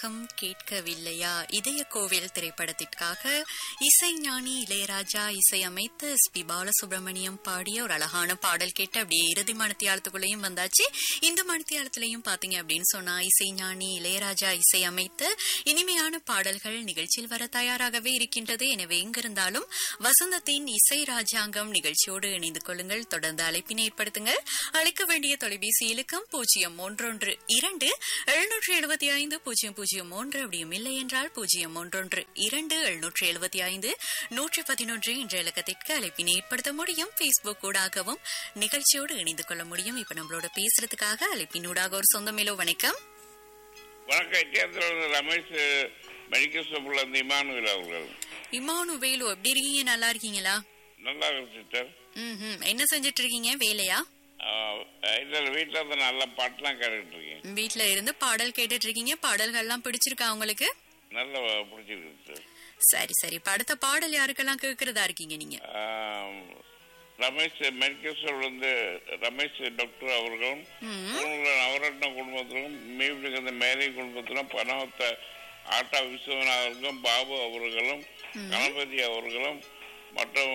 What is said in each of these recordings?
ராகம் கேட்கவில்லையா இதய கோவில் திரைப்படத்திற்காக இசைஞானி இளையராஜா இசையமைத்து எஸ் பி பாலசுப்ரமணியம் பாடிய ஒரு அழகான பாடல் கேட்டு அப்படியே இறுதி மணித்தியாலத்துக்குள்ளேயும் வந்தாச்சு இந்த மணித்தியாலத்திலையும் பாத்தீங்க அப்படின்னு சொன்னா இசைஞானி இளையராஜா இசையமைத்து இனிமையான பாடல்கள் நிகழ்ச்சியில் வர தயாராகவே இருக்கின்றது எனவே எங்கிருந்தாலும் வசந்தத்தின் இசை ராஜாங்கம் நிகழ்ச்சியோடு இணைந்து கொள்ளுங்கள் தொடர்ந்து அழைப்பினை ஏற்படுத்துங்கள் அழைக்க வேண்டிய தொலைபேசி இலக்கம் பூஜ்ஜியம் ஒன்றொன்று இரண்டு எழுநூற்றி எழுபத்தி ஐந்து பூஜ்ஜியம் பூஜ்ஜியம் ஒன்று அப்படியும் இல்லை என்றால் பூஜ்ஜியம் ஒன்றொன்று இரண்டு எழுநூற்றி எழுபத்தி ஐந்து நூற்றி பதினொன்று என்ற இலக்கத்திற்கு அழைப்பினை ஏற்படுத்த முடியும் பேஸ்புக் ஊடாகவும் நிகழ்ச்சியோடு இணைந்து கொள்ள முடியும் இப்ப நம்மளோட பேசுறதுக்காக அழைப்பினூடாக ஒரு சொந்தமேலோ வணக்கம் வணக்கம் கேந்திர ரமேஷ் மெடிக்கல் ஷாப்ல இருந்து இமானுவேல் அவர்கள் இமானு வேலு எப்படி இருக்கீங்க நல்லா இருக்கீங்களா நல்லா இருக்கு சிஸ்டர் ம் என்ன செஞ்சுட்டு இருக்கீங்க வேலையா இல்ல இல்ல வீட்டுல இருந்து நல்ல பாட்டுலாம் கேட்டுட்டு இருக்கேன் வீட்ல இருந்து பாடல் கேட்டுட்டு இருக்கீங்க பாடல்கள்லாம் பிடிச்சிருக்கா உங்களுக்கு நல்லா பிடிச்சிருக்கு சிஸ்டர் சரி சரி இப்ப அடுத்த பாடல் யாருக்கெல்லாம் கேட்கறதா இருக்கீங்க நீங்க ரமேஷ் மெடிக்கல் ஷாப்ல இருந்து ரமேஷ் டாக்டர் அவர்களும் பூனூர் நவரத்ன குடும்பத்திலும் மீண்டும் இந்த மேரி குடும்பத்திலும் பணவத்த ஆட்டா விஸ்வநாதருக்கும் பாபு அவர்களும் கணபதி அவர்களும் மற்றும்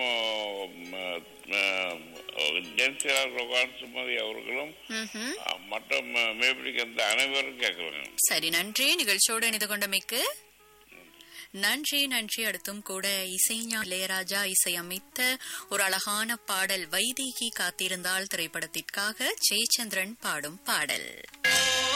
ஜென்சிலா ரொகான் சுமதி அவர்களும் ம்ஹும். அஹ், மற்றும் மேபிடிக்கு அந்த அனைவரும் கேட்கறாங்க சரி நன்றி நிகழ்ச்சியோடு இணைந்து கொண்டமைக்கு நன்றி நன்றி அடுத்தும் கூட இசைஞா இளையராஜா இசையமைத்த ஒரு அழகான பாடல் வைதேகி காத்திருந்தால் திரைப்படத்திற்காக ஜெயச்சந்திரன் பாடும் பாடல்